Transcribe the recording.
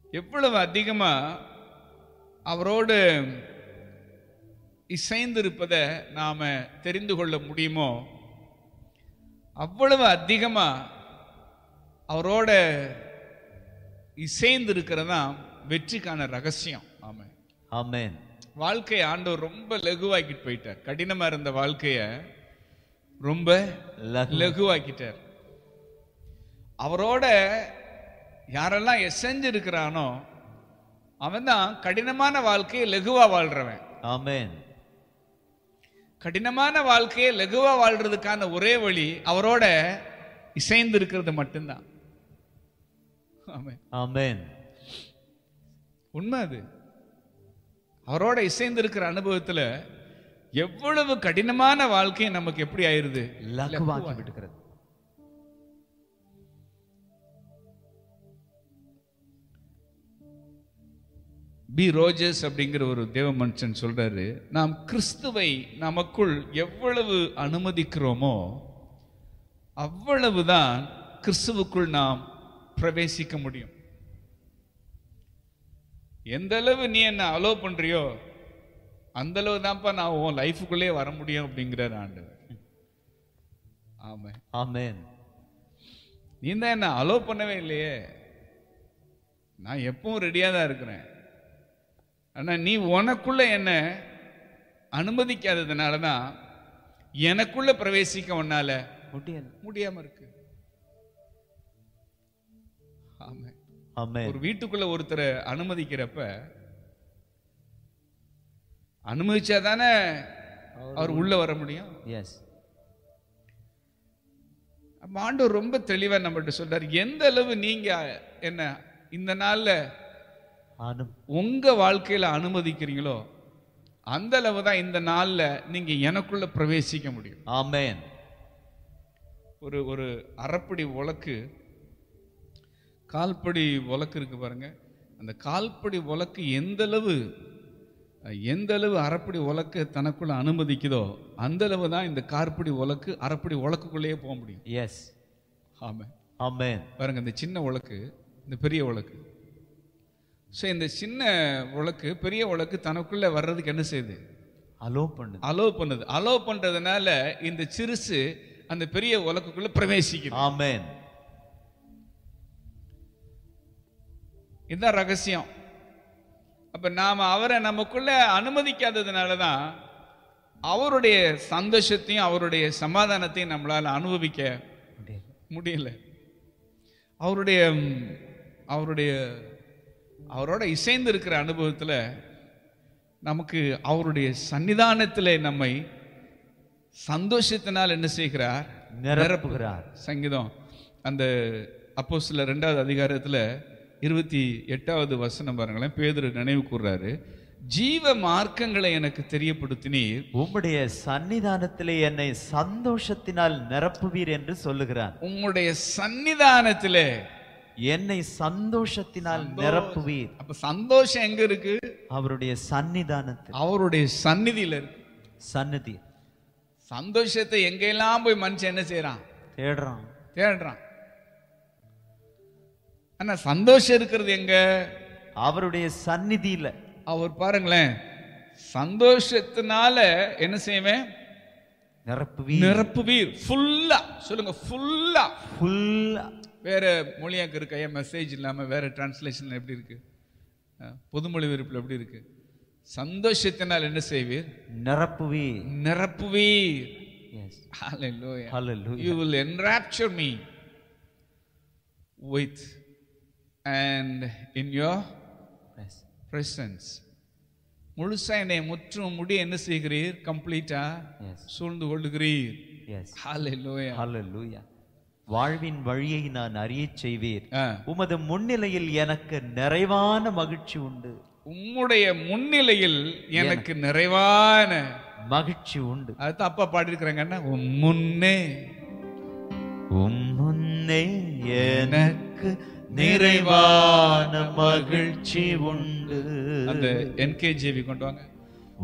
எவ்வளவு அதிகமா அவரோடு இசைந்திருப்பதை நாம தெரிந்து கொள்ள முடியுமோ அவ்வளவு அதிகமா அவரோட இசைந்து இருக்கிறதா வெற்றிக்கான ரகசியம் ஆமா ஆமென் வாழ்க்கை ஆண்டவர் ரொம்ப லகுவாக்கிட்டு போயிட்டார் கடினமா இருந்த வாழ்க்கைய ரொம்ப லகு- லகுவாக்கிட்டார் அவரோட யாரெல்லாம் எசைஞ்சு இருக்கிறானோ அவன் தான் கடினமான வாழ்க்கையை லகுவா வாழ்றவன் ஆமென் கடினமான வாழ்க்கையை லகுவா வாழ்றதுக்கான ஒரே வழி அவரோட இசைந்து இருக்கிறது மட்டும்தான் ஆமென் ஆமென் உண்மை அது அவரோட இசைந்து இருக்கிற அனுபவத்துல எவ்வளவு கடினமான வாழ்க்கை நமக்கு எப்படி ஆயிருது லகுவாக்கி விடுகிறது பி ரோஜர்ஸ் அப்படிங்கிற ஒரு தேவ மனுஷன் சொல்றாரு நாம் கிறிஸ்துவை நமக்குள் எவ்வளவு அனுமதிக்கிறோமோ அவ்வளவுதான் கிறிஸ்துவுக்குள் நாம் பிரவேசிக்க முடியும் எந்த அளவு நீ என்ன அலோ பண்றியோ அந்த அளவு தான்ப்பா நான் உன் லைஃபுக்குள்ளே வர முடியும் அப்படிங்கிறார் ஆண்டவர் ஆமா ஆமென் நீ தான் என்ன அலோ பண்ணவே இல்லையே நான் எப்பவும் ரெடியாக தான் இருக்கிறேன் ஆனா நீ உனக்குள்ள என்ன அனுமதிக்காததுனால தான் எனக்குள்ள பிரவேசிக்க உன்னால முடியல முடியாம இருக்கு ஆமா ஆமென் ஒரு வீட்டுக்குள்ள ஒருத்தரை அனுமதிக்கிறப்ப அனுமதிச்சா தானே அவர் உள்ள வர முடியும் எஸ் அப்ப ஆண்டவர் ரொம்ப தெளிவா நம்மகிட்ட சொல்றாரு எந்த அளவு நீங்க என்ன இந்த நாள்ல அனு உங்க வாழ்க்கையில அனுமதிக்கிறீங்களோ அந்த அளவு தான் இந்த நாள்ல நீங்க எனக்குள்ள பிரவேசிக்க முடியும் ஆமென் ஒரு ஒரு அரைப்படி உலக்கு கால்படி உலக்கு இருக்கு பாருங்க அந்த கால்படி உலக்கு எந்த அளவு எந்த அளவு அரைப்படி உலக்கு தனக்குள்ள அனுமதிக்குதோ அந்த அளவு தான் இந்த கார்படி உலக்கு அரைப்படி உலக்குக்குள்ளேயே போக முடியும் எஸ் ஆமா ஆமென் பாருங்க இந்த சின்ன உலக்கு இந்த பெரிய உலக்கு ஸோ இந்த சின்ன உலக்கு பெரிய உலக்கு தனக்குள்ள வர்றதுக்கு என்ன செய்யுது அலோ பண்ணுது அலோ பண்ணுது அலோ பண்றதுனால இந்த சிறுசு அந்த பெரிய உலக்குக்குள்ள பிரவேசிக்குது ஆமென் இதுதான் ரகசியம் அப்ப நாம அவரை நமக்குள்ள அனுமதிக்காததுனால தான் அவருடைய சந்தோஷத்தையும் அவருடைய சமாதானத்தையும் நம்மளால அனுபவிக்க முடியல முடியல அவருடைய ம், அவருடைய அவரோட இசைந்து இருக்கிற அனுபவத்துல நமக்கு அவருடைய சன்னிதானத்திலே நம்மை சந்தோஷத்தினால் என்ன செய்கிறார் நிரப்புகிறார் சங்கீதம் அந்த அப்போ சில ரெண்டாவது அதிகாரத்துல இருபத்தி எட்டாவது வசனம் பாருங்களேன் பேதுரு நினைவு கூர்றாரு ஜீவ மார்க்கங்களை எனக்கு தெரியப்படுத்தினீர் உம்முடைய சன்னிதானத்திலே என்னை சந்தோஷத்தினால் நிரப்புவீர் என்று சொல்லுகிறார் உம்முடைய சன்னிதானத்திலே என்னை சந்தோஷத்தினால் நிரப்புவீர் அப்ப சந்தோஷம் எங்க இருக்கு அவருடைய சன்னிதானத்தில் அவருடைய சந்நிதியில இருக்கு சந்நிதி சந்தோஷத்தை எங்கெல்லாம் போய் மனுஷன் என்ன செய்யறான் தேடுறான் தேடுறான் ஆனா சந்தோஷம் இருக்கிறது எங்க அவருடைய சந்நிதியில அவர் பாருங்களேன் சந்தோஷத்தினால என்ன செய்வேன் நிரப்புவீர் நிரப்புவீர் ஃபுல்லா சொல்லுங்க ஃபுல்லா ஃபுல்லா வேற மொழியாக்கு இருக்கு ஐயா மெசேஜ் இல்லாம வேற டிரான்ஸ்லேஷன் எப்படி இருக்கு அஹ், பொதுமொழி விருப்பில் எப்படி இருக்கு சந்தோஷத்தினால் என்ன செய்வீர் நிரப்புவீர் நிரப்புவீர் yes Hallelujah. Hallelujah. You will enrapture me with and in your yes presence. முழுசா என்னை முற்றும் முடி என்ன செய்கிறீர் கம்ப்ளீட்டா எஸ் சூழ்ந்து கொள்ளுகிறீர் எஸ் Hallelujah. ஹalleluya வாழ்வின் வழியை நான் அறியச் செய்வீர் ஆ. உமது முன்னிலையில் எனக்கு நிறைவான மகிழ்ச்சி உண்டு உம்முடைய முன்னிலையில் எனக்கு நிறைவான மகிழ்ச்சி உண்டு அதுதான் அப்பா பாடியிருக்கிறாங்கன்னா உம் முன்னே உம் முன்னே எனக்கு நிறைவான மகிழ்ச்சி உண்டு அந்த என்கேஜிவி கொண்டு வாங்க